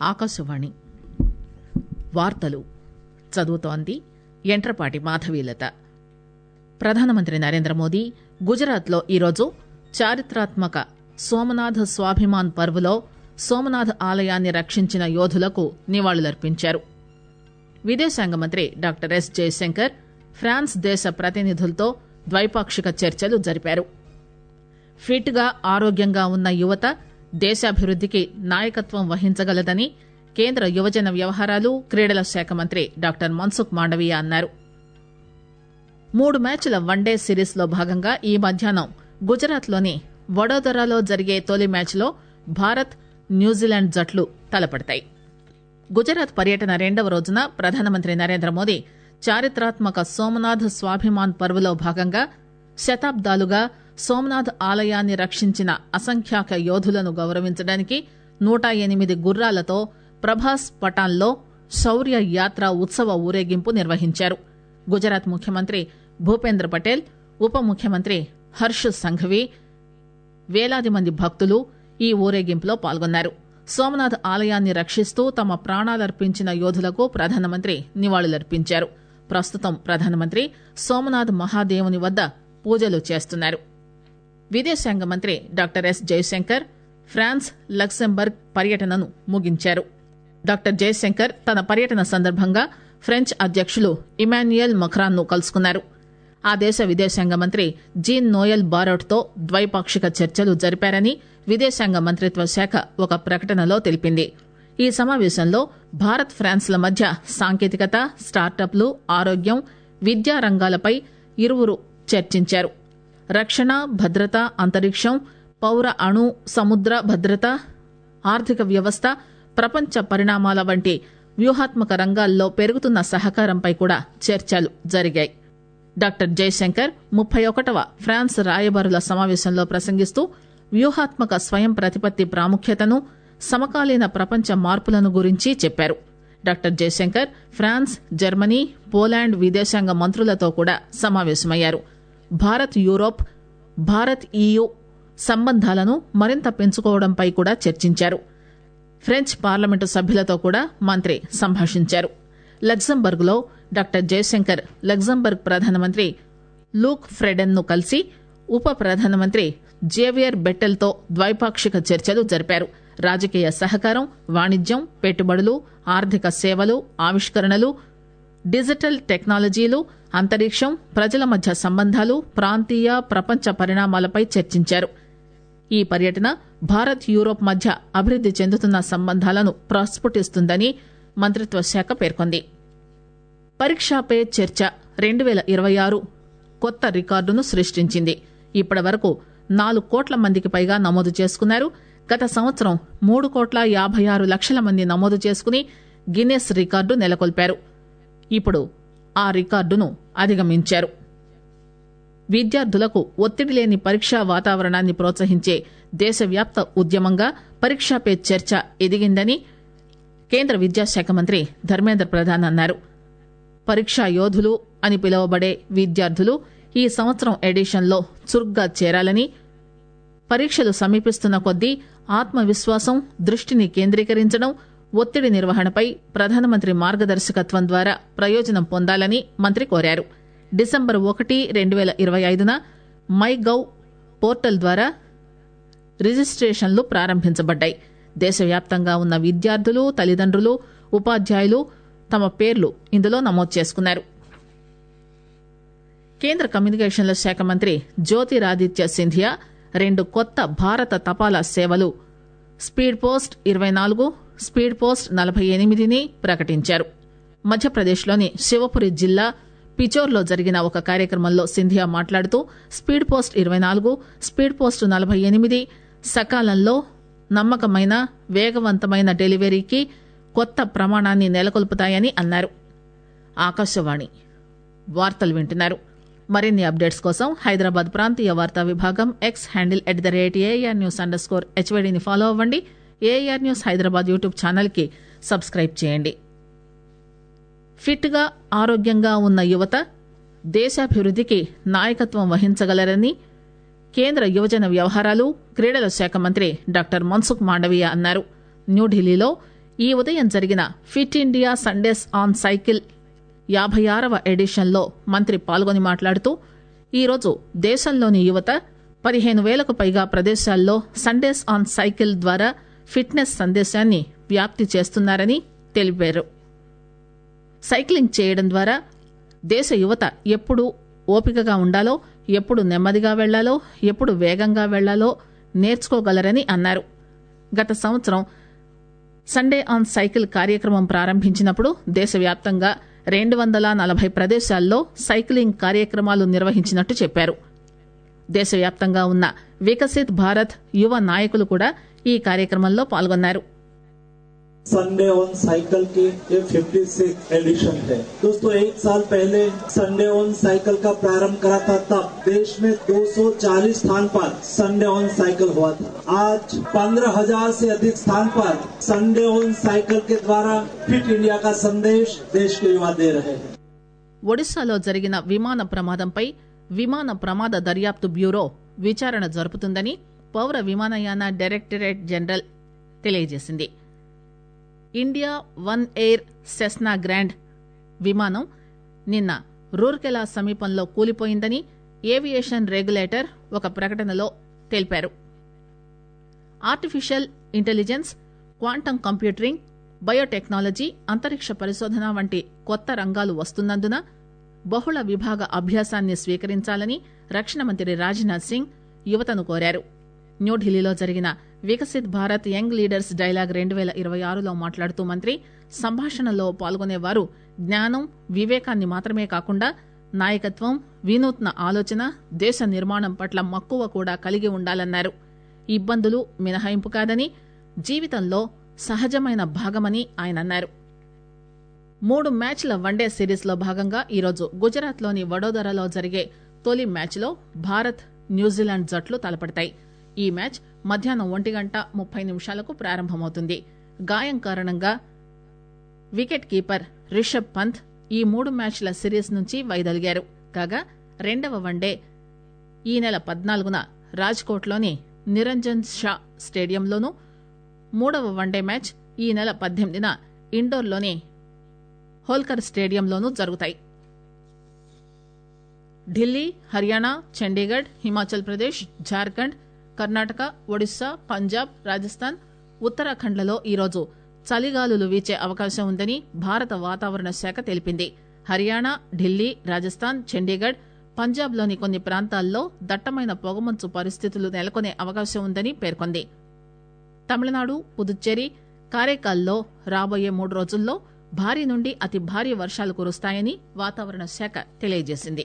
ఆకాశవాణి వార్తలు చదువుతోంది ఎంట్రపాటి మాధవీలత ప్రధానమంత్రి నరేంద్ర మోదీ గుజరాత్లో ఈరోజు చారిత్రాత్మక సోమనాథ్ స్వాభిమాన్ పర్వ్లో సోమనాథ్ ఆలయాన్ని రక్షించిన యోధులకు నివాళులర్పించారు విదేశాంగ మంత్రి డాక్టర్ ఎస్ జయశంకర్ ఫ్రాన్స్ దేశ ప్రతినిధులతో ద్వైపాక్షిక చర్చలు జరిపారు ఫిట్ గా ఆరోగ్యంగా ఉన్న యువత దేశాభివృద్దికి నాయకత్వం వహించగలదని కేంద్ర యువజన వ్యవహారాలు క్రీడల శాఖ మంత్రి డాక్టర్ మన్సుఖ్ మాండవీయ అన్నారు మూడు మ్యాచ్ల వన్డే సిరీస్ లో భాగంగా ఈ మధ్యాహ్నం గుజరాత్ లోని వడోదరాలో జరిగే తొలి మ్యాచ్లో భారత్ న్యూజిలాండ్ జట్లు తలపడతాయి గుజరాత్ పర్యటన రెండవ రోజున ప్రధానమంత్రి నరేంద్ర మోదీ చారిత్రాత్మక సోమనాథ్ స్వాభిమాన్ పర్వ్లో భాగంగా శతాబ్దాలుగా సోమనాథ్ ఆలయాన్ని రక్షించిన అసంఖ్యాక యోధులను గౌరవించడానికి నూట ఎనిమిది గుర్రాలతో ప్రభాస్ పటాన్లో శౌర్య యాత్ర ఉత్సవ ఊరేగింపు నిర్వహించారు గుజరాత్ ముఖ్యమంత్రి భూపేంద్ర పటేల్ ఉప ముఖ్యమంత్రి హర్ష్ సంఘవి వేలాది మంది భక్తులు ఈ ఊరేగింపులో పాల్గొన్నారు సోమనాథ్ ఆలయాన్ని రక్షిస్తూ తమ ప్రాణాలర్పించిన యోధులకు ప్రధానమంత్రి నివాళులర్పించారు ప్రస్తుతం ప్రధానమంత్రి సోమనాథ్ మహాదేవుని వద్ద పూజలు చేస్తున్నారు విదేశాంగ మంత్రి doctor S Jaishankar France Luxembourg పర్యటనను ముగించారు డాక్టర్ జయశంకర్ తన పర్యటన సందర్భంగా ఫ్రెంచ్ అధ్యకులు ఇమాన్యుయల్ మఖ్రాన్ ను కలుసుకున్నారు ఆ దేశ విదేశాంగ మంత్రి జీన్ నోయల్ బారోట్ తో ద్వైపాక్షిక చర్చలు జరిపారని విదేశాంగ మంత్రిత్వ శాఖ ఒక ప్రకటనలో తెలిపింది ఈ సమావేశంలో భారత్ ఫ్రాన్స్ల మధ్య సాంకేతికత స్టార్టప్లు ఆరోగ్యం విద్యా రంగాలపై ఇరువురు చర్చించారు రక్షణ భద్రత అంతరిక్షం పౌర అణు సముద్ర భద్రత ఆర్థిక వ్యవస్థ ప్రపంచ పరిణామాల వంటి వ్యూహాత్మక రంగాల్లో పెరుగుతున్న సహకారంపై కూడా చర్చలు జరిగాయి డాక్టర్ జయశంకర్ ముప్పై ఒకటవ ఫ్రాన్స్ రాయబారుల సమావేశంలో ప్రసంగిస్తూ వ్యూహాత్మక స్వయం ప్రతిపత్తి ప్రాముఖ్యతను సమకాలీన ప్రపంచ మార్పులను గురించి చెప్పారు doctor Jaishankar France Germany Poland విదేశాంగ మంత్రులతో కూడా సమావేశమయ్యారు భారత్ యూరోప్ భారత్ ఈయు సంబంధాలను మరింత పెంచుకోవడంపై కూడా చర్చించారు ఫ్రెంచ్ పార్లమెంటు సభ్యులతో కూడా మంత్రి సంభాషించారు లగ్జంబర్గ్ లో డాక్టర్ జయశంకర్ లగ్జంబర్గ్ ప్రధానమంత్రి లూక్ ఫ్రెడెన్ ను కలిసి ఉప ప్రధానమంత్రి జేవియర్ బెట్టెల్ తో ద్వైపాక్షిక చర్చలు జరిపారు రాజకీయ సహకారం వాణిజ్యం పెట్టుబడులు ఆర్థిక సేవలు ఆవిష్కరణలు డిజిటల్ టెక్నాలజీలు అంతరిక్షం ప్రజల మధ్య సంబంధాలు ప్రాంతీయ ప్రపంచ పరిణామాలపై చర్చించారు ఈ పర్యటన భారత్ యూరోప్ మధ్య అభివృద్ది చెందుతున్న సంబంధాలను ప్రస్ఫుటిస్తుందని మంత్రిత్వ శాఖ పేర్కొంది పరీక్షా పే చర్చ రెండు పేల ఇరవై ఆరు కొత్త రికార్డును సృష్టించింది ఇప్పటి వరకు నాలుగు కోట్ల మందికి పైగా నమోదు చేసుకున్నారు గత సంవత్సరం మూడు కోట్ల యాభై ఆరు లక్షల మంది నమోదు చేసుకుని గిన్నెస్ రికార్డు నెలకొల్పారు ఇప్పుడు ఆ రికార్డును అధిగమించారు విద్యార్థులకు ఒత్తిడి లేని పరీక్షా వాతావరణాన్ని ప్రోత్సహించే దేశవ్యాప్త ఉద్యమంగా పరీక్షా పే చర్చ ఎదిగిందని కేంద్ర విద్యాశాఖ మంత్రి ధర్మేంద్ర ప్రధాన్ అన్నారు పరీక్షా యోధులు అని పిలువబడే విద్యార్థులు ఈ సంవత్సరం ఎడిషన్లో చురుగ్గా చేరాలని పరీక్షలు సమీపిస్తున్న కొద్దీ ఆత్మవిశ్వాసం దృష్టిని కేంద్రీకరించడం ఒత్తిడి నిర్వహణపై ప్రధానమంత్రి మార్గదర్శకత్వం ద్వారా ప్రయోజనం పొందాలని మంత్రి కోరారు డిసెంబర్ ఒకటి రెండు పేల ఇరవై ఐదున మై గవ్ పోర్టల్ ద్వారా రిజిస్ట్రేషన్లు ప్రారంభించబడ్డాయి దేశవ్యాప్తంగా ఉన్న విద్యార్థులు తల్లిదండ్రులు ఉపాధ్యాయులు తమ పేర్లు ఇందులో నమోదు చేసుకున్నారు కేంద్ర కమ్యూనికేషన్ల శాఖ మంత్రి జ్యోతిరాదిత్య సింధియా రెండు కొత్త భారత తపాలా సేవలు స్పీడ్ పోస్ట్ ఇరవై నాలుగు స్పీడ్ పోస్ట్ నలభై ఎనిమిదిని ప్రకటించారు మధ్యప్రదేశ్లోని శివపురి జిల్లా పిచోర్లో జరిగిన ఒక కార్యక్రమంలో సింధియా మాట్లాడుతూ స్పీడ్ పోస్ట్ ఇరవై నాలుగు స్పీడ్ పోస్ట్ నలభై ఎనిమిది సకాలంలో నమ్మకమైన వేగవంతమైన డెలివరీకి కొత్త ప్రమాణాన్ని నెలకొల్పుతాయని అన్నారు ఆకాశవాణి వార్తలు వింటున్నారు మరిన్ని అప్డేట్స్ కోసం హైదరాబాద్ ప్రాంతీయ వార్తా విభాగం X handle at the rate AIR news underscore హెచ్వైడీని ఫాలో అవ్వండి AIR news Hyderabad YouTube channel కి సబ్స్క్రైబ్ చేయండి ఫిట్ గా ఆరోగ్యంగా ఉన్న యువత దేశాభివృద్దికి నాయకత్వం వహించగలరని కేంద్ర యువజన వ్యవహారాలు క్రీడల శాఖ మంత్రి డాక్టర్ మన్సుఖ్ మాండవీయ అన్నారు న్యూఢిల్లీలో ఈ ఉదయం జరిగిన fit India Sundays on cycle యాభై ఆరవ ఎడిషన్లో మంత్రి పాల్గొని మాట్లాడుతూ ఈరోజు దేశంలోని యువత పదిహేను వేలకు పైగా ప్రదేశాల్లో సండేస్ ఆన్ సైకిల్ ద్వారా ఫిట్నెస్ సందేశాన్ని వ్యాప్తి చేస్తున్నారని తెలిపారు సైక్లింగ్ చేయడం ద్వారా దేశ యువత ఎప్పుడు ఓపికగా ఉండాలో ఎప్పుడు నెమ్మదిగా వెళ్లాలో ఎప్పుడు వేగంగా వెళ్లాలో నేర్చుకోగలరని అన్నారు గత సంవత్సరం సండే ఆన్ సైకిల్ కార్యక్రమం ప్రారంభించినప్పుడు దేశవ్యాప్తంగా రెండు వందల నలభై ప్రదేశాల్లో సైక్లింగ్ కార్యక్రమాలు నిర్వహించినట్టు చెప్పారు దేశవ్యాప్తంగా ఉన్న వికసిత్ భారత్ యువ నాయకులు కూడా ఈ కార్యక్రమంలో పాల్గొన్నారు संडे ऑन साइकिल की ये 56 एडिशन है दोस्तों एक साल पहले संडे ऑन साइकिल का प्रारंभ करा था तब देश में 240 स्थान पर संडे ऑन साइकिल हुआ था आज 15,000 से अधिक स्थान पर संडे ऑन साइकिल के द्वारा फिट इंडिया का संदेश देश के युवा दे रहे हैं ఒడిశాలో జరిగిన విమాన ప్రమాదంపై విమాన ప్రమాద దర్యాప్తు బ్యూరో విచారణ జరుపుతుందని పౌర విమానయాన డైరెక్టరేట్ జనరల్ తెలియజేసింది India one air Cessna grand విమానం నిన్న రూర్కెలా సమీపంలో కూలిపోయిందని ఏవియేషన్ రెగ్యులేటర్ ఒక ప్రకటనలో తెలిపారు artificial intelligence quantum computing biotechnology అంతరిక్ష పరిశోధన వంటి కొత్త రంగాలు వస్తున్నందున బహుళ విభాగ అభ్యాసాన్ని స్వీకరించాలని రక్షణ మంత్రి రాజ్నాథ్ సింగ్ యువతను కోరారు న్యూఢిల్లీలో జరిగిన Viksit Bharat young leaders dialogue రెండు పేల ఇరవై ఆరులో మాట్లాడుతూ మంత్రి సంభాషణలో పాల్గొనేవారు జ్ఞానం వివేకాన్ని మాత్రమే కాకుండా నాయకత్వం వినూత్న ఆలోచన దేశ నిర్మాణం పట్ల మక్కువ కూడా కలిగి ఉండాలన్నారు ఇబ్బందులు మినహాయింపు కాదని జీవితంలో సహజమైన భాగమని ఆయన అన్నారు మూడు మ్యాచ్ల వన్డే సిరీస్ లో భాగంగా ఈరోజు గుజరాత్ లోని వడోదరలో జరిగే తొలి మ్యాచ్ లో భారత్ న్యూజిలాండ్ జట్లు తలపడతాయి ఈ మ్యాచ్ మధ్యాహ్నం ఒంటి గంట ముప్పై నిమిషాలకు ప్రారంభమవుతుంది గాయం కారణంగా వికెట్ కీపర్ రిషబ్ పంత్ ఈ మూడు మ్యాచ్ల సిరీస్ నుంచి వైదొలిగారు కాగా రెండవ వన్డే ఈ నెల పద్నాలుగున రాజ్కోట్లోని నిరంజన్ షా స్టేడియంలోనూ మూడవ వన్డే మ్యాచ్ ఈ నెల పద్దెనిమిదిన ఇండోర్లోని హోల్కర్ స్టేడియంలోనూ జరుగుతాయి ఢిల్లీ హర్యానా చండీగఢ్ హిమాచల్ ప్రదేశ్ జార్ఖండ్ కర్ణాటక ఒడిశా పంజాబ్ రాజస్థాన్ ఉత్తరాఖండ్లలో ఈరోజు చలిగాలులు వీచే అవకాశం ఉందని భారత వాతావరణ శాఖ తెలిపింది హర్యానా ఢిల్లీ రాజస్థాన్ చండీగఢ్ పంజాబ్లోని కొన్ని ప్రాంతాల్లో దట్టమైన పొగమంచు పరిస్థితులు నెలకొనే అవకాశం ఉందని పేర్కొంది తమిళనాడు పుదుచ్చేరి కారైకాల్లో రాబోయే మూడు రోజుల్లో భారీ నుండి అతి భారీ వర్షాలు కురుస్తాయని వాతావరణ శాఖ తెలియజేసింది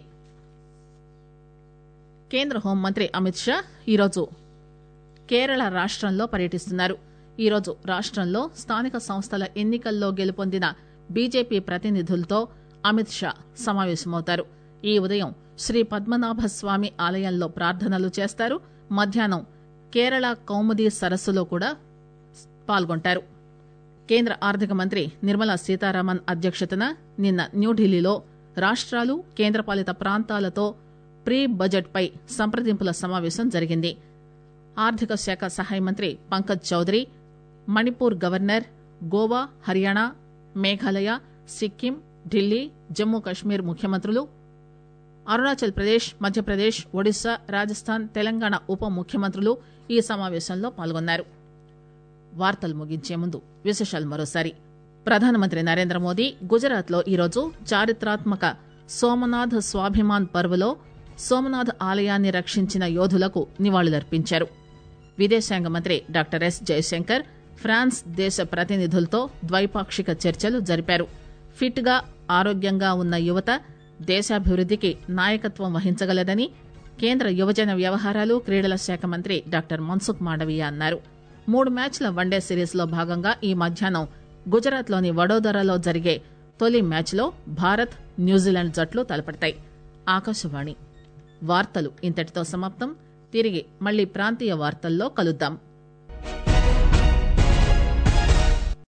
కేంద్ర హోంమంత్రి అమిత్ షా ఈరోజు కేరళ రాష్టంలో పర్యటిస్తున్నారు ఈరోజు రాష్టంలో స్థానిక సంస్థల ఎన్నికల్లో గెలుపొందిన బీజేపీ ప్రతినిధులతో అమిత్ షా సమావేశమవుతారు ఈ ఉదయం శ్రీ పద్మనాభ స్వామి ఆలయంలో ప్రార్థనలు చేస్తారు మధ్యాహ్నం కేరళ కౌముది సరస్సులో కూడా పాల్గొంటారు కేంద్ర ఆర్థిక మంత్రి నిర్మలా సీతారామన్ అధ్యక్షతన నిన్న న్యూఢిల్లీలో రాష్ట్రాలు కేంద్రపాలిత ప్రాంతాలతో ప్రీ బడ్జెట్ పై సంప్రదింపుల సమావేశం జరిగింది ఆర్థిక శాఖ సహాయ మంత్రి పంకజ్ చౌదరి మణిపూర్ గవర్నర్ గోవా హర్యానా మేఘాలయ సిక్కిం ఢిల్లీ జమ్మూ కశ్మీర్ ముఖ్యమంత్రులు అరుణాచల్ ప్రదేశ్ మధ్యప్రదేశ్ ఒడిశా రాజస్థాన్ తెలంగాణ ఉప ముఖ్యమంత్రులు ఈ సమావేశంలో పాల్గొన్నారు వార్తలు ముగించే ముందు విశేషాలు మరోసారి ప్రధానమంత్రి నరేంద్ర మోదీ గుజరాత్ లో ఈరోజు చారిత్రాత్మక సోమనాథ్ స్వాభిమాన్ పర్వలో సోమనాథ్ ఆలయాన్ని రక్షించిన యోధులకు నివాళులర్పించారు విదేశాంగ మంత్రి డాక్టర్ ఎస్ జయశంకర్ ఫ్రాన్స్ దేశ ప్రతినిధులతో ద్వైపాక్షిక చర్చలు జరిపారు ఫిట్ గా ఆరోగ్యంగా ఉన్న యువత దేశాభివృద్దికి నాయకత్వం వహించగలదని కేంద్ర యువజన వ్యవహారాలు క్రీడల శాఖ మంత్రి డాక్టర్ మన్సుఖ్ మాండవీయ అన్నారు మూడు మ్యాచ్ల వన్డే సిరీస్ లో భాగంగా ఈ మధ్యాహ్నం గుజరాత్ లోని వడోదరలో జరిగే తొలి మ్యాచ్లో భారత్ న్యూజిలాండ్ జట్లు తలపడతాయి ఆకాశవాణి వార్తలు ఇంతటితో సమాప్తం తిరిగి మళ్లీ ప్రాంతీయ వార్తల్లో కలుద్దాం